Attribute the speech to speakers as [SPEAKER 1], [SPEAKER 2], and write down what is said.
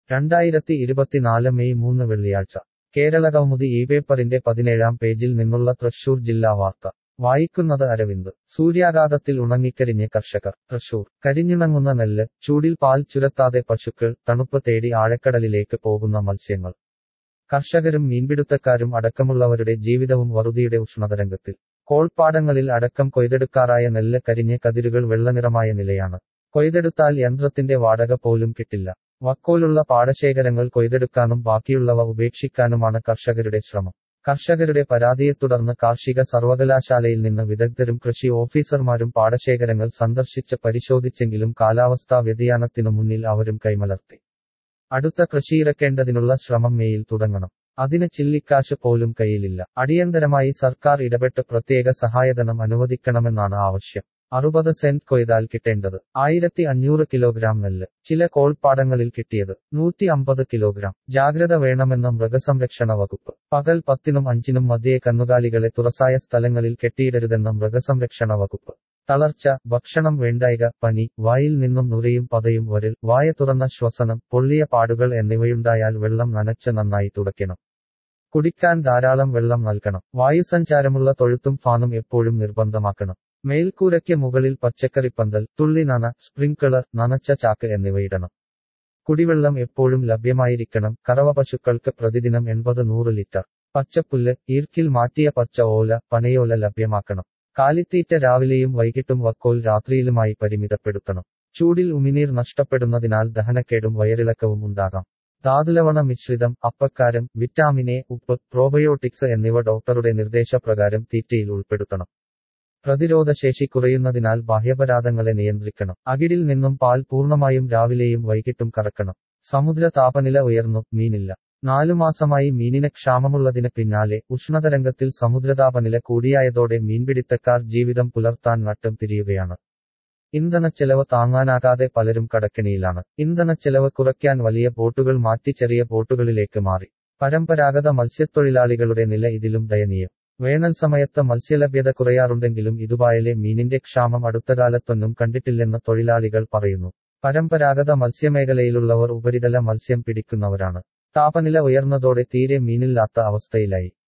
[SPEAKER 1] രണ്ടായിരത്തി ഇരുപത്തിനാല് മെയ് മൂന്ന് വെള്ളിയാഴ്ച കേരള കൗമുദി ഈ പേപ്പറിന്റെ പതിനേഴാം പേജിൽ നിന്നുള്ള തൃശൂർ ജില്ലാ വാർത്ത വായിക്കുന്നത് അരവിന്ദ് സൂര്യാഘാതത്തിൽ ഉണങ്ങിക്കരിഞ്ഞ് കർഷകർ തൃശൂർ കരിഞ്ഞുണങ്ങുന്ന നെല്ല് ചൂടിൽ പാൽ ചുരത്താതെ പശുക്കൾ തണുപ്പ് തേടി ആഴക്കടലിലേക്ക് പോകുന്ന മത്സ്യങ്ങൾ കർഷകരും മീൻപിടുത്തക്കാരും അടക്കമുള്ളവരുടെ ജീവിതവും വറുതിയുടെ ഉഷ്ണതരംഗത്തിൽ കോൾപ്പാടങ്ങളിൽ അടക്കം കൊയ്തെടുക്കാറായ നെല്ല് കരിഞ്ഞ് കതിരുകൾ വെള്ളനിറമായ നിലയാണ് കൊയ്തെടുത്താൽ യന്ത്രത്തിന്റെ വാടക പോലും കിട്ടില്ല വക്കോലുള്ള പാടശേഖരങ്ങൾ കൊയ്തെടുക്കാനും ബാക്കിയുള്ളവ ഉപേക്ഷിക്കാനുമാണ് കർഷകരുടെ ശ്രമം കർഷകരുടെ പരാതിയെ തുടർന്ന് കാർഷിക സർവകലാശാലയിൽ നിന്ന് വിദഗ്ധരും കൃഷി ഓഫീസർമാരും പാടശേഖരങ്ങൾ സന്ദർശിച്ച് പരിശോധിച്ചെങ്കിലും കാലാവസ്ഥാ വ്യതിയാനത്തിനു മുന്നിൽ അവരും കൈമലർത്തി അടുത്ത കൃഷിയിറക്കേണ്ടതിനുള്ള ശ്രമം മേയിൽ തുടങ്ങണം അതിന് ചില്ലിക്കാശ് പോലും കയ്യിലില്ല അടിയന്തരമായി സർക്കാർ ഇടപെട്ട് പ്രത്യേക സഹായധനം അനുവദിക്കണമെന്നാണ് ആവശ്യം അറുപത് സെന്റ് കൊയ്താൽ കിട്ടേണ്ടത് ആയിരത്തി അഞ്ഞൂറ് കിലോഗ്രാം നെല്ല് ചില കോൾപ്പാടങ്ങളിൽ കിട്ടിയത് നൂറ്റി അമ്പത് കിലോഗ്രാം ജാഗ്രത വേണമെന്ന മൃഗസംരക്ഷണ വകുപ്പ് പകൽ പത്തിനും അഞ്ചിനും മധ്യേ കന്നുകാലികളെ തുറസായ സ്ഥലങ്ങളിൽ കെട്ടിയിടരുതെന്ന മൃഗസംരക്ഷണ വകുപ്പ് തളർച്ച ഭക്ഷണം വേണ്ടായിക പനി വായിൽ നിന്നും നുരയും പതയും വരൽ വായ തുറന്ന ശ്വസനം പൊള്ളിയ പാടുകൾ എന്നിവയുണ്ടായാൽ വെള്ളം നനച്ച് നന്നായി തുടയ്ക്കണം കുടിക്കാൻ ധാരാളം വെള്ളം നൽകണം വായുസഞ്ചാരമുള്ള തൊഴുത്തും ഫാനും എപ്പോഴും നിർബന്ധമാക്കണം മേൽക്കൂരയ്ക്ക് മുകളിൽ പച്ചക്കറിപ്പന്തൽ തുള്ളി നന സ്പ്രിങ്ക്ലർ നനച്ച ചാക്ക് എന്നിവയിടണം കുടിവെള്ളം എപ്പോഴും ലഭ്യമായിരിക്കണം കറവ പശുക്കൾക്ക് പ്രതിദിനം എൺപത് നൂറ് ലിറ്റർ പച്ചപ്പുല്ല് ഈർക്കിൽ മാറ്റിയ പച്ച ഓല പനയോല ലഭ്യമാക്കണം കാലിത്തീറ്റ രാവിലെയും വൈകിട്ടും വക്കോൽ രാത്രിയിലുമായി പരിമിതപ്പെടുത്തണം ചൂടിൽ ഉമിനീർ നഷ്ടപ്പെടുന്നതിനാൽ ദഹനക്കേടും വയറിളക്കവും ഉണ്ടാകാം ധാതുലവണ മിശ്രിതം അപ്പക്കാരം വിറ്റാമിൻ എ ഉപ്പ് പ്രോബയോട്ടിക്സ് എന്നിവ ഡോക്ടറുടെ നിർദ്ദേശപ്രകാരം തീറ്റയിൽ ഉൾപ്പെടുത്തണം പ്രതിരോധശേഷി കുറയുന്നതിനാൽ ബാഹ്യപരാധങ്ങളെ നിയന്ത്രിക്കണം അകിടിൽ നിന്നും പാൽ പൂർണ്ണമായും രാവിലെയും വൈകിട്ടും കറക്കണം സമുദ്ര താപനില ഉയർന്നു മീനില്ല നാലു മാസമായി മീനിന് ക്ഷാമമുള്ളതിന് പിന്നാലെ ഉഷ്ണതരംഗത്തിൽ സമുദ്രതാപനില കൂടിയായതോടെ മീൻപിടിത്തക്കാർ ജീവിതം പുലർത്താൻ നട്ടം തിരിയുകയാണ് ഇന്ധനച്ചെലവ് താങ്ങാനാകാതെ പലരും കടക്കിണിയിലാണ് ഇന്ധനച്ചെലവ് കുറയ്ക്കാൻ വലിയ ബോട്ടുകൾ മാറ്റി ചെറിയ ബോട്ടുകളിലേക്ക് മാറി പരമ്പരാഗത മത്സ്യത്തൊഴിലാളികളുടെ നില ഇതിലും ദയനീയം വേനൽ സമയത്ത് മത്സ്യലഭ്യത കുറയാറുണ്ടെങ്കിലും ഇതുപായലെ മീനിന്റെ ക്ഷാമം അടുത്തകാലത്തൊന്നും കണ്ടിട്ടില്ലെന്ന് തൊഴിലാളികൾ പറയുന്നു പരമ്പരാഗത മത്സ്യമേഖലയിലുള്ളവർ ഉപരിതല മത്സ്യം പിടിക്കുന്നവരാണ് താപനില ഉയർന്നതോടെ തീരെ മീനില്ലാത്ത അവസ്ഥയിലായി